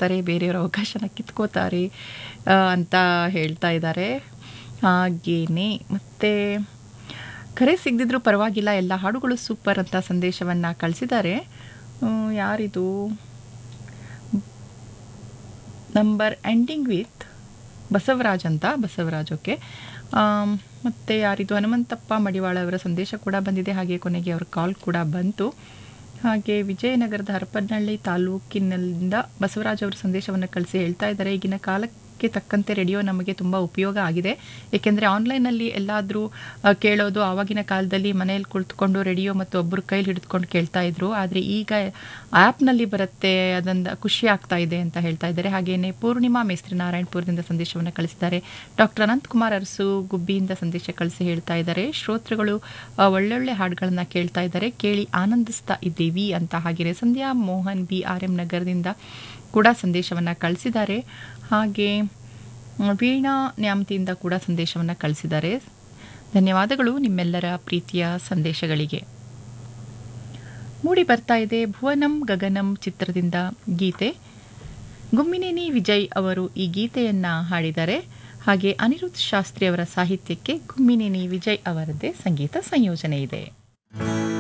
ಮಾಡ್ತಾರೆ ಬೇರೆಯವರ ಅವಕಾಶನ ಕಿತ್ಕೋತಾರೆ ಆ, ಅಂತ ಹೇಳ್ತಾ ಇದ್ದಾರೆ ಹಾಗೇನೆ ಮತ್ತು ಕರೆ ಸಿಗದಿದ್ರೂ ಪರವಾಗಿಲ್ಲ ಎಲ್ಲ ಹಾಡುಗಳು ಸೂಪರ್ ಅಂತ ಸಂದೇಶವನ್ನು ಕಳಿಸಿದ್ದಾರೆ ಹ್ಮ್, ಯಾರಿದು ನಂಬರ್ ಎಂಡಿಂಗ್ ವಿತ್ ಬಸವರಾಜ್ ಅಂತ ಬಸವರಾಜ್ ಓಕೆ ಮತ್ತು ಯಾರಿದು ಹನುಮಂತಪ್ಪ ಮಡಿವಾಳ ಅವರ ಸಂದೇಶ ಕೂಡ ಬಂದಿದೆ ಹಾಗೆ ಕೊನೆಗೆ ಅವ್ರ ಕಾಲ್ ಕೂಡ ಬಂತು ಹಾಗೆ ವಿಜಯನಗರದ ಹರಪನಹಳ್ಳಿ ತಾಲೂಕಿನಿಂದ ಬಸವರಾಜ್ ಅವರು ಸಂದೇಶವನ್ನು ಕಳಿಸಿ ಹೇಳ್ತಾ ಇದ್ದಾರೆ ಈಗಿನ ಕಾಲಕ್ಕೆ ತಕ್ಕಂತೆ ರೇಡಿಯೋ ನಮಗೆ ತುಂಬ ಉಪಯೋಗ ಆಗಿದೆ ಏಕೆಂದರೆ ಆನ್ಲೈನಲ್ಲಿ ಎಲ್ಲಾದರೂ ಕೇಳೋದು ಆವಾಗಿನ ಕಾಲದಲ್ಲಿ ಮನೆಯಲ್ಲಿ ಕುಳಿತುಕೊಂಡು ರೇಡಿಯೋ ಮತ್ತು ಒಬ್ಬರು ಕೈಲಿ ಹಿಡಿದುಕೊಂಡು ಕೇಳ್ತಾ ಇದ್ರು ಆದರೆ ಈಗ ಆ್ಯಪ್ನಲ್ಲಿ ಬರುತ್ತೆ ಅದೊಂದು ಖುಷಿ ಆಗ್ತಾ ಇದೆ ಅಂತ ಹೇಳ್ತಾ ಇದ್ದಾರೆ ಹಾಗೆಯೇ ಪೂರ್ಣಿಮಾ ಮೇಸ್ತ್ರಿ ನಾರಾಯಣಪುರದಿಂದ ಸಂದೇಶವನ್ನು ಕಳಿಸಿದ್ದಾರೆ ಡಾಕ್ಟರ್ ಅನಂತಕುಮಾರ್ ಅರಸು ಗುಬ್ಬಿಯಿಂದ ಸಂದೇಶ ಕಳಿಸಿ ಹೇಳ್ತಾ ಇದ್ದಾರೆ ಶ್ರೋತೃಗಳು ಆ, ಒಳ್ಳೊಳ್ಳೆ ಹಾಡುಗಳನ್ನು ಕೇಳ್ತಾ ಇದ್ದಾರೆ ಕೇಳಿ ಆನಂದಿಸ್ತಾ ಇದ್ದೀವಿ ಅಂತ ಹಾಗೆಯೇ Sandhya Mohan B R M ನಗರದಿಂದ ಕೂಡ ಸಂದೇಶವನ್ನು ಕಳಿಸಿದ್ದಾರೆ ಹಾಗೆ ಮ್, ವೀಣಾ ನ್ಯಾಮತಿಯಿಂದ ಕೂಡ ಸಂದೇಶವನ್ನು ಕಳಿಸಿದ್ದಾರೆ ಧನ್ಯವಾದಗಳು ನಿಮ್ಮೆಲ್ಲರ ಪ್ರೀತಿಯ ಸಂದೇಶಗಳಿಗೆ ಮೂಡಿ ಬರ್ತಾ ಇದೆ ಭುವನಂ ಗಗನಂ ಚಿತ್ರದಿಂದ ಗೀತೆ ಗುಮ್ಮಿನೇನಿ ವಿಜಯ್ ಅವರು ಈ ಗೀತೆಯನ್ನ ಹಾಡಿದ್ದಾರೆ ಹಾಗೆ ಅನಿರುದ್ಧ್ ಶಾಸ್ತ್ರಿ ಅವರ ಸಾಹಿತ್ಯಕ್ಕೆ ಗುಮ್ಮಿನೇನಿ ವಿಜಯ್ ಅವರದ್ದೇ ಸಂಗೀತ ಸಂಯೋಜನೆ ಇದೆ